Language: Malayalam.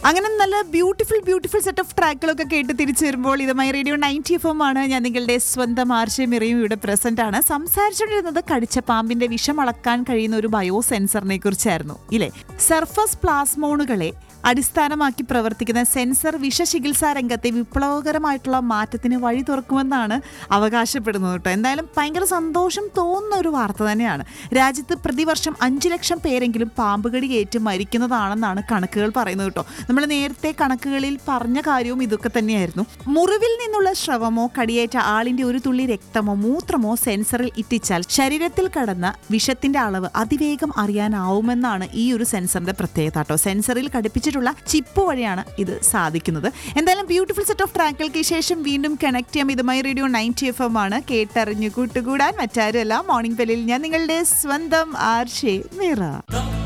അങ്ങനെ നല്ല ബ്യൂട്ടിഫുൾ ബ്യൂട്ടിഫുൾ സെറ്റ് ഓഫ് ട്രാക്കുകളൊക്കെ കേട്ട് തിരിച്ചു വരുമ്പോൾ ഇത് my radio ninety F M ആണ് ഞാൻ നിങ്ങളുടെ സ്വന്തം ആർഷയും മിറിയും ഇവിടെ പ്രസന്റ് ആണ് സംസാരിച്ചുകൊണ്ടിരുന്നത് കടിച്ച പാമ്പിന്റെ വിഷം അളക്കാൻ കഴിയുന്ന ഒരു ബയോ സെൻസറിനെ കുറിച്ചായിരുന്നു ഇല്ലേ സർഫസ് പ്ലാസ്മോണുകളെ അടിസ്ഥാനമാക്കി പ്രവർത്തിക്കുന്ന സെൻസർ വിഷചികിത്സാ രംഗത്തെ വിപ്ലവകരമായിട്ടുള്ള മാറ്റത്തിന് വഴി തുറക്കുമെന്നാണ് അവകാശപ്പെടുന്നത് കേട്ടോ എന്തായാലും ഭയങ്കര സന്തോഷം തോന്നുന്ന ഒരു വാർത്ത തന്നെയാണ് രാജ്യത്ത് പ്രതിവർഷം അഞ്ചു ലക്ഷം പേരെങ്കിലും പാമ്പുകടി ഏറ്റ് മരിക്കുന്നതാണെന്നാണ് കണക്കുകൾ പറയുന്നത് കേട്ടോ നമ്മൾ നേരത്തെ കണക്കുകളിൽ പറഞ്ഞ കാര്യവും ഇതൊക്കെ തന്നെയായിരുന്നു മുറിവിൽ നിന്നുള്ള ശ്രവമോ കടിയേറ്റ ആളിന്റെ ഒരു തുള്ളി രക്തമോ മൂത്രമോ സെൻസറിൽ ഇട്ടിച്ചാൽ ശരീരത്തിൽ കടന്ന വിഷത്തിന്റെ അളവ് അതിവേഗം അറിയാനാവുമെന്നാണ് ഈ ഒരു സെൻസറിന്റെ പ്രത്യേകത കേട്ടോ സെൻസറിൽ ഘടിപ്പിച്ചിട്ടുള്ള ചിപ്പ് വഴിയാണ് ഇത് സാധിക്കുന്നത് എന്തായാലും ബ്യൂട്ടിഫുൾ സെറ്റ് ഓഫ് ട്രാക്കുകൾക്ക് ശേഷം വീണ്ടും കണക്ട് ചെയ്യാം ഇത് my radio ninety F M ആണ് കേട്ടറിഞ്ഞു കൂട്ടുകൂടാൻ മറ്റാരുമല്ല മോർണിംഗ് പെല്ലിൽ ഞാൻ നിങ്ങളുടെ സ്വന്തം ആർഷേ മീറ